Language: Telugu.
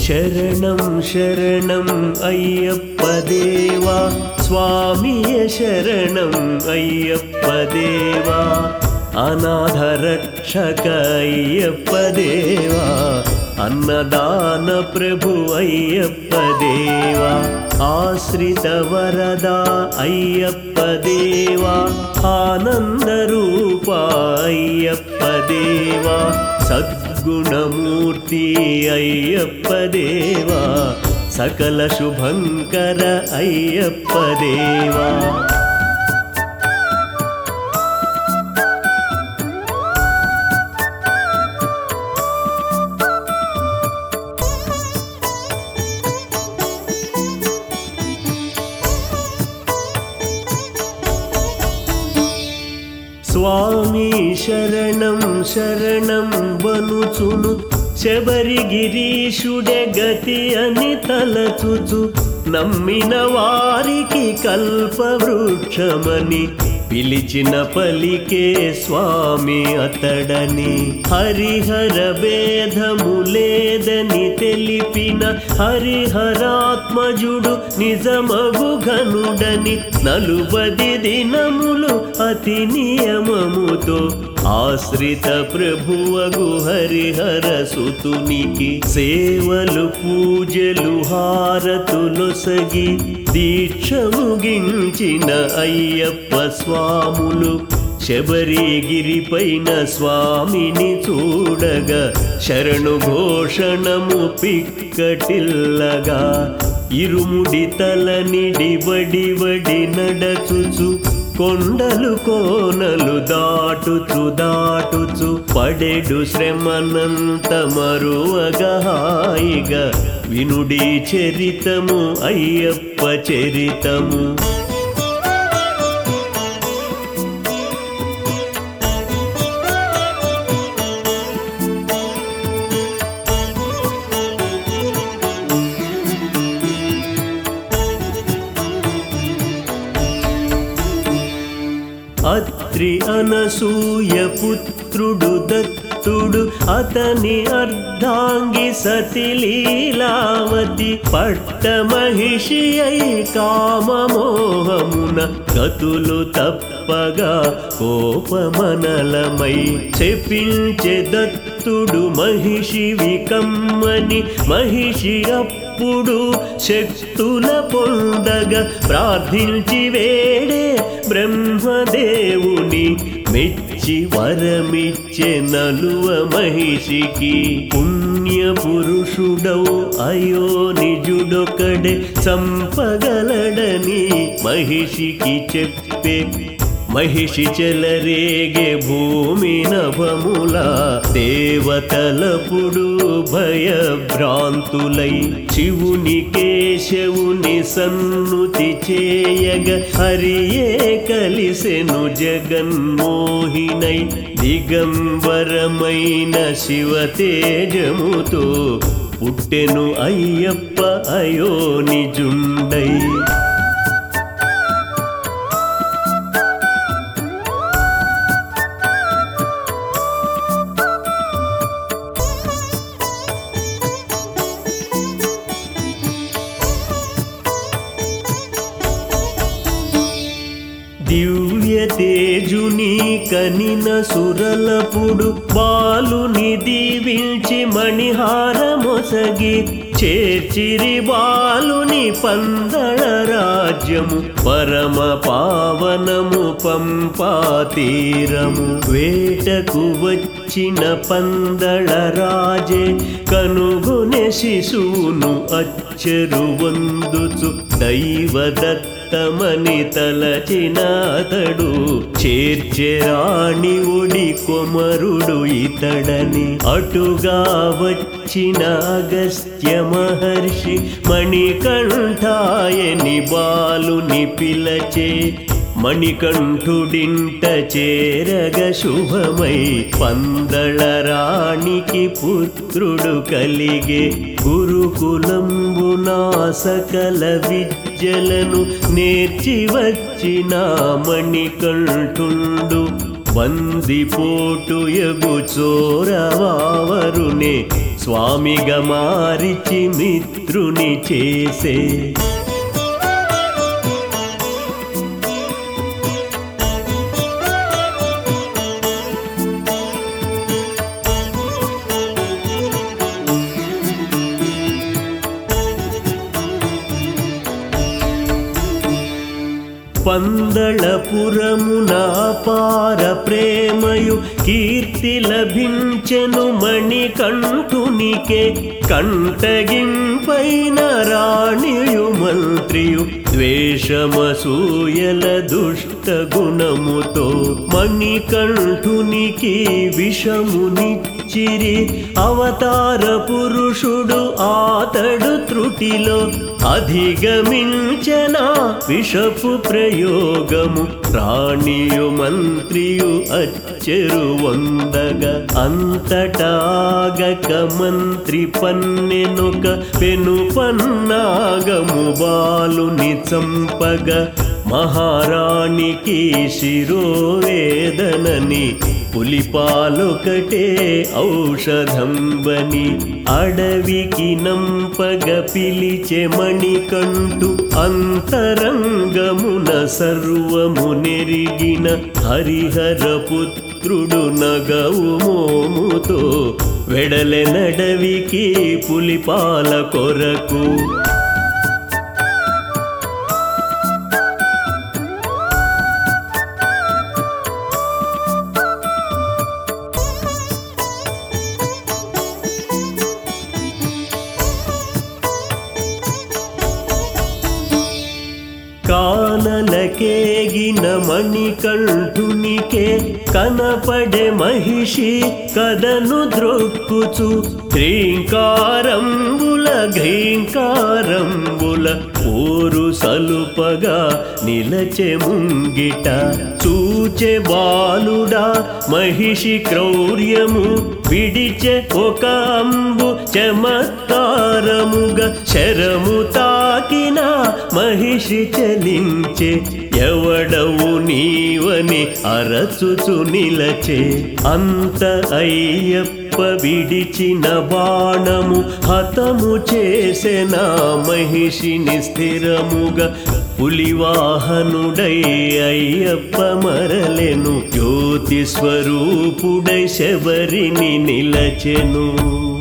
శరణం శరణం అయ్యప్ప దేవా స్వామియ శరణం అయ్యప్ప దేవా అనాథ రక్షక అయ్యప్ప దేవా అన్నదాన ప్రభు అయ్యప్ప దేవా ఆశ్రిత వరదా అయ్యప్ప దేవా ఆనంద రూప అయ్యప్ప దేవా సద్గుణమూర్తి అయ్యప్ప దేవా సకల శుభంకర అయ్యప్ప దేవా స్వామి శరణం శరణం వనుచును శబరిగిరీషుడే గతి అని తలచుచు నమ్మిన వారికి కల్పవృక్షమని పిలిచిన పలికే స్వామి అతడని హరిహర భేదము లేదని తెలిపిన హరిహరాత్మజుడు నిజమగు ఘనుడని నలుబది దినములు అతి నియమముతో ఆశ్రిత ప్రభువగు హరిహర సుతునికి సేవలు పూజలు హారతులొసగి దీక్ష ముగించిన అయ్యప్ప స్వాములు శబరిగిరిపైన స్వామిని చూడగా శరణు ఘోషణము పిక్కటిల్లగా ఇరుముడి తలనిడి బడి బడి నడచుచు కొండలు కోనలు దాటుచు దాటుచు పడెడు శ్రమనంత మరువగా హాయిగా వినుడి చరితము అయ్యప్ప చరితము అత్రి అనసూయ పుత్రుడు దత్తుడు అతని అర్ధాంగి సతి లీలావతి పట్ట మహిషి అయి కామమోహమున గతులు తప్పగా కోపమనలమై చెప్పించే దత్తుడు మహిషి వికమ్మని మహిషి అప్పుడు శక్తుల పొందగా ప్రార్థించి వేడే బ్రహ్మదేవుని మెచ్చి వరమిచ్చే నలువ మహిషికి పుణ్య పురుషుడవు అయో నిజుడొకడే సంపగలడని మహిషికి చెప్పే మహిషి చెలరేగే భూమి నభముల దేవతలపుడు భయభ్రాంతులై శివుని కేశవుని సన్నుతి చేయగ హరియే కలిసెను జగన్మోహినై దిగంబరమైన శివ తేజముతో పుట్టెను అయ్యప్ప అయో నిజుండై దివ్య తేజుని కనిన సురలపుడు బాలుని దీవించి మణిహారమొసగి చేర్చిరి బాలుని పందళ రాజ్యము పరమ పావనము పంపా తీరము వేటకు వచ్చిన పందళ రాజే కనుగొనె శిశువును అచ్చరు వందుచు దైవదత్తమని తలచిన అతడు చేర్చెరాణి ఒడి కొమరుడు ఇతడని అటుగా వచ్చిన అగస్త్య మహర్షి మణికంఠాయని బాలుని పిలచే మణికంఠుడింట చేరగ శుభమై పందళ రాణికి పుత్రుడు కలిగే గురుకులంబునా సకల విద్యలను నేర్చి వచ్చిన మణికంఠుండు బందిపోటు ఎగు చోరవావరునే స్వామిగా మారిచి మిత్రుని చేసే పందళపురమున పార ప్రేమయు కీర్తి లభించెను మణికంఠునికే కంటగింపైన రాణియు మంత్రియు ద్వేషమసూయల దుష్ట గుణముతో మణికంఠునికి విషమునిచ్చిరి అవతార పురుషుడు ఆతడు త్రుటిలో అధిగమించన విషపు ప్రయోగము రాణియు మంత్రియు అచ్చెరు వందగా అంతటాగక మంత్రి పన్నెనొక పెను పన్నాగము బాలుని చంపగ మహారాణికి శిరోవేదనని పులిపాలొకటే ఔషధంబని అడవికి నంపగ పిలిచె మణికంటు అంతరంగమున సర్వము నెరిగిన హరిహర పుత్రుడు నగవు మోముతో వెడలె నడవికి పులిపాల కొరకు కానలకేగిన మణికంఠునికే కనపడే మహిషి కదను ద్రొక్కుచు క్రీంకారంబుల ఘీంకారంబుల పోరు సలుపగా నిలచె ముంగిట చూచె బాలుడా మహిషి క్రౌర్యము విడిచె ఒక అంబు చమత్కారముగా శరము తాకిన మహిషి చలించే ఎవడవు నీవని అరచుచు నిలచే అంత అయ్యప్ప విడిచిన బాణము హతము చేసెన మహిషిని స్థిరముగా పులివాహనుడై అయ్యప్ప మరలెను జ్యోతి స్వరూపుడై శబరిని నిలచెను